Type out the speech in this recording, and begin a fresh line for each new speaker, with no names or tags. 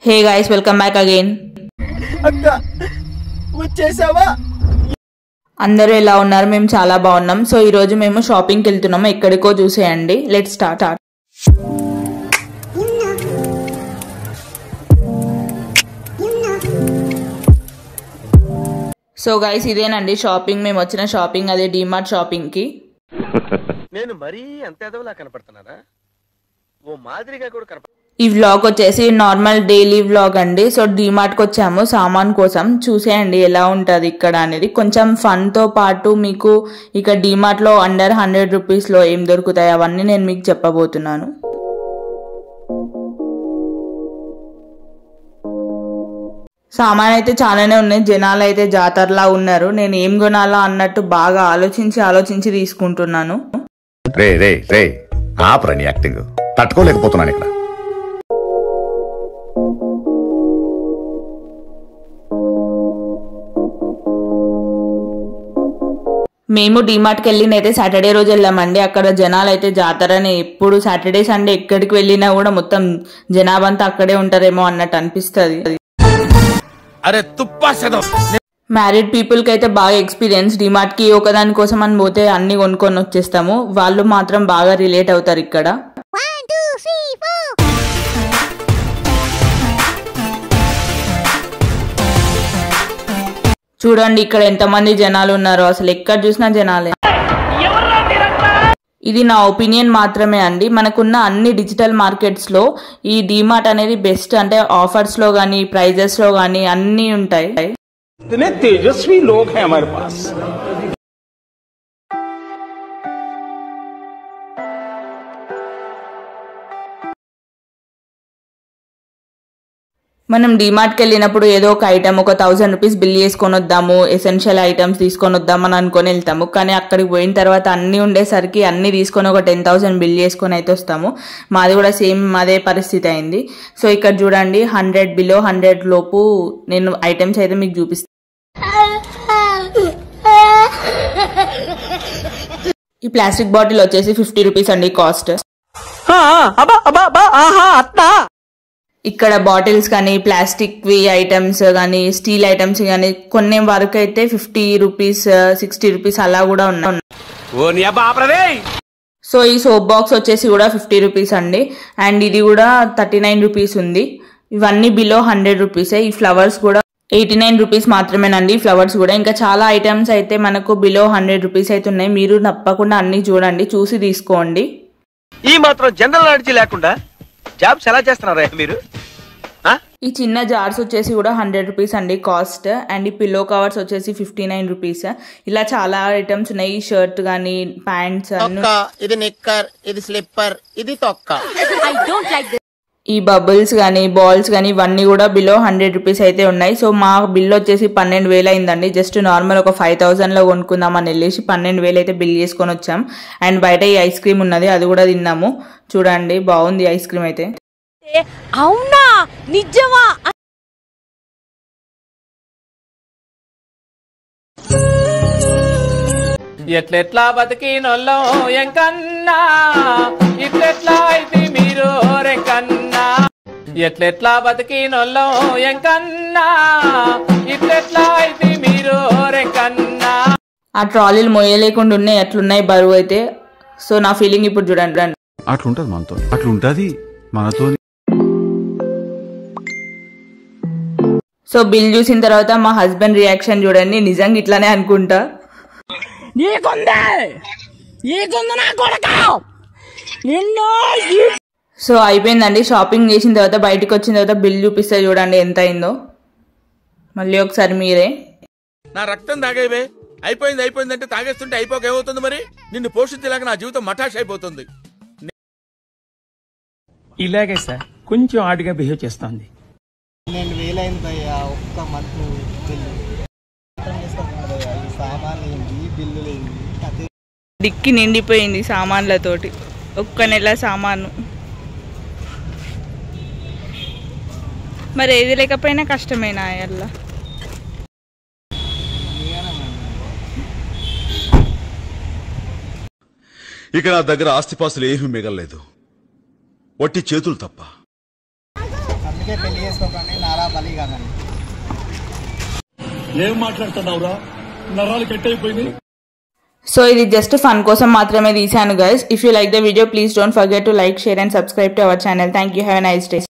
హే guys welcome back again
అక్క వచ్చేసావా
అందరూ ఎలా ఉన్నారు మేము చాలా బాగున్నాం సో ఈ రోజు మేము షాపింగ్కి వెళ్తున్నాము ఎక్కడికో చూసేయండి లెట్ స్టార్ట్ సో గైస్ ఇదేనండి షాపింగ్ మేము వచ్చిన షాపింగ్ అదే డిమార్ట్ షాపింగ్కి
నేను మరీ అంత ఎదవలా కనపడుతున్నానా ఓ మాదిరిగా కూడా కనపడ
ఈ వ్లాగ్ వచ్చేసి నార్మల్ డైలీ వ్లాగ్ అండి సో డిమార్ట్కి వచ్చాము సామాన్ కోసం చూసేయండి ఎలా ఉంటుంది ఇక్కడ అనేది కొంచెం ఫన్తో పాటు మీకు ఇక డిమార్ట్లో అండర్ హండ్రెడ్ రూపీస్లో ఏం దొరుకుతాయి అవన్నీ నేను మీకు చెప్పబోతున్నాను సామాన్ అయితే చాలానే ఉన్నాయి జనాలు అయితే జాతరలా ఉన్నారు నేను ఏం కొనాలా అన్నట్టు బాగా ఆలోచించి ఆలోచించి తీసుకుంటున్నాను
రే రే రే ఆపరని యాక్టింగ్ తట్టుకోలేకపోతున్నాను ఇక్కడ
మేము డిమార్ట్కి వెళ్ళినైతే సాటర్డే రోజు వెళ్ళామండి అక్కడ జనాలు అయితే జాతరని ఎప్పుడు సాటర్డే సండే ఎక్కడికి వెళ్ళినా కూడా మొత్తం జనాభా అంతా అక్కడే ఉంటారేమో అన్నట్టు అనిపిస్తుంది
అరే తుప్పా సదం
మ్యారీడ్ పీపుల్కి అయితే బాగా ఎక్స్పీరియన్స్ డిమార్ట్కి ఒకదాని కోసం అని పోతే అన్ని కొనుక్కొని వచ్చేస్తాము వాళ్ళు మాత్రం బాగా రిలేట్ అవుతారు ఇక్కడ చూడండి ఇక్కడ ఎంతమంది జనాలు ఉన్నారో అసలు ఎక్కడ చూసినా జనాలే ఇది నా ఒపీనియన్ మాత్రమే అండి మనకున్న అన్ని డిజిటల్ మార్కెట్స్ లో ఈ డిమార్ట్ అనేది బెస్ట్ అంటే ఆఫర్స్ లో గానీ ప్రైజెస్ లో గానీ అన్ని ఉంటాయి
इतने तेजस्वी लोग हैं हमारे पास
మనం డిమార్ట్కి వెళ్ళినప్పుడు ఏదో ఒక ఐటమ్ ఒక థౌసండ్ రూపీస్ బిల్ చేసుకొని వద్దాము ఎసెన్షియల్ ఐటమ్స్ తీసుకొని వద్దామని అనుకొని వెళ్తాము కానీ అక్కడికి పోయిన తర్వాత అన్ని ఉండేసరికి అన్ని తీసుకొని ఒక టెన్ థౌసండ్ బిల్ చేసుకొని అయితే వస్తాము మాది కూడా సేమ్ అదే పరిస్థితి అయింది సో ఇక్కడ చూడండి హండ్రెడ్ బిలో హండ్రెడ్ లోపు నేను ఐటమ్స్ అయితే మీకు చూపిస్తాను ఈ ప్లాస్టిక్ బాటిల్ వచ్చేసి ఫిఫ్టీ రూపీస్ అండి కాస్ట్ ఇక్కడ బాటిల్స్ కానీ ప్లాస్టిక్ వి ఐటమ్స్ కానీ స్టీల్ ఐటమ్స్ కానీ కొన్ని వరకు అయితే ఫిఫ్టీ రూపీస్ సిక్స్టీ రూపీస్ అలా కూడా ఉన్నాయి
ఓ నీ అబ్బా ఆపరదే
సో ఈ సోప్ బాక్స్ వచ్చేసి కూడా ఫిఫ్టీ రూపీస్ అండి అండ్ ఇది కూడా థర్టీ నైన్ రూపీస్ ఉంది ఇవన్నీ బిలో హండ్రెడ్ రూపీసే ఈ ఫ్లవర్స్ కూడా ఎయిటీ నైన్ రూపీస్ మాత్రమేనండి ఈ ఫ్లవర్స్ కూడా ఇంకా చాలా ఐటమ్స్ అయితే మనకు బిలో హండ్రెడ్ రూపీస్ అయితే ఉన్నాయి మీరు తప్పకుండా అన్ని చూడండి చూసి తీసుకోండి
ఈ మాత్రం జనరల్ నాలెడ్జ్ లేకుండా జాబ్స్ ఎలా చేస్తున్నారా మీరు ఆ?
ఈ చిన్న జార్స్ వచ్చేసి కూడా హండ్రెడ్ రూపీస్ అండి కాస్ట్ అండ్ ఈ పిల్లో కవర్స్ వచ్చేసి ఫిఫ్టీ నైన్ రూపీస్ ఇలా చాలా ఐటమ్స్ ఉన్నాయి ఈ షర్ట్ కానీ ప్యాంట్స్
తొక్క ఇది నిక్కర్ ఇది స్లిప్పర్ ఇది తొక్క
ఈ బబుల్స్ కానీ బాల్స్ కానీ ఇవన్నీ కూడా బిలో హండ్రెడ్ రూపీస్ అయితే ఉన్నాయి సో మా బిల్ వచ్చేసి పన్నెండు వేలు అయిందండి జస్ట్ నార్మల్ ఒక ఫైవ్ థౌసండ్లో కొనుక్కుందామని వెళ్ళేసి పన్నెండు వేలు అయితే బిల్ చేసుకొని వచ్చాం అండ్ బయట ఈ ఐస్ క్రీమ్ ఉన్నది అది కూడా తిన్నాము చూడండి బాగుంది ఐస్ క్రీమ్ అయితే
అవునా నిజమా
ఎట్లెట్లా బతికినొల్లం ఎంకన్నా ఇట్లెట్లా అయితే మీరు రెంకన్నా ఎట్లెట్లా బతికినొల్లం ఎంకన్నా ఇట్లెట్లా అయితే మీరు రెంకన్నా
ఆ ట్రాలీలు మొయ్యలేకుండా ఉన్నాయి ఎట్లున్నాయి బరువు అయితే సో నా ఫీలింగ్ ఇప్పుడు చూడండి రండి
అట్లుంటది మనతో అట్లుంటది మనతో
సో బిల్ చూసిన తర్వాత మా హస్బెండ్ రియాక్షన్ చూడండి నిజంగా ఇట్లానే అనుకుంటా
నీకుందే నీకుంది నా కొడక నిన్ను
సో అయిపోయిందండి షాపింగ్ చేసిన తర్వాత బయటకు వచ్చిన తర్వాత బిల్ చూపిస్తే చూడండి ఎంత అయిందో మళ్ళీ ఒకసారి మీరే
నా రక్తం తాగేవే అయిపోయింది అయిపోయిందంటే తాగేస్తుంటే అయిపోక ఏమవుతుంది మరి నిన్ను పోషించేలాగా నా జీవితం మఠాష్ అయిపోతుంది
ఇలాగే సార్ కొంచెం ఆడిగా బిహేవ్ చేస్తోంది
పన్నెండు వేలు అయింది భయ్య ఒక్క మంత్ బిల్లు అర్థం చేసుకోకుండా భయ్య ఈ సామాన్లు ఏంటి ఈ బిల్లులు ఏంటి అదే
డిక్కి నిండిపోయింది సామాన్లతోటి ఒక్క నెల సామాను మరి ఏది లేకపోయినా కష్టమేనా అలా
ఇక నా దగ్గర ఆస్తిపాస్తులు ఏమీ మిగలలేదు వట్టి చేతులు తప్ప
అందుకే పెళ్లి చేసుకోకండి నారా బలి కాదండి
ఏం మాట్లాడుతున్నావురా నరాలు కట్ అయిపోయింది
సో ఇది జస్ట్ ఫన్ కోసం మాత్రమే తీసాను guys if you like the video please don't forget to like share and subscribe to our channel thank you have nice day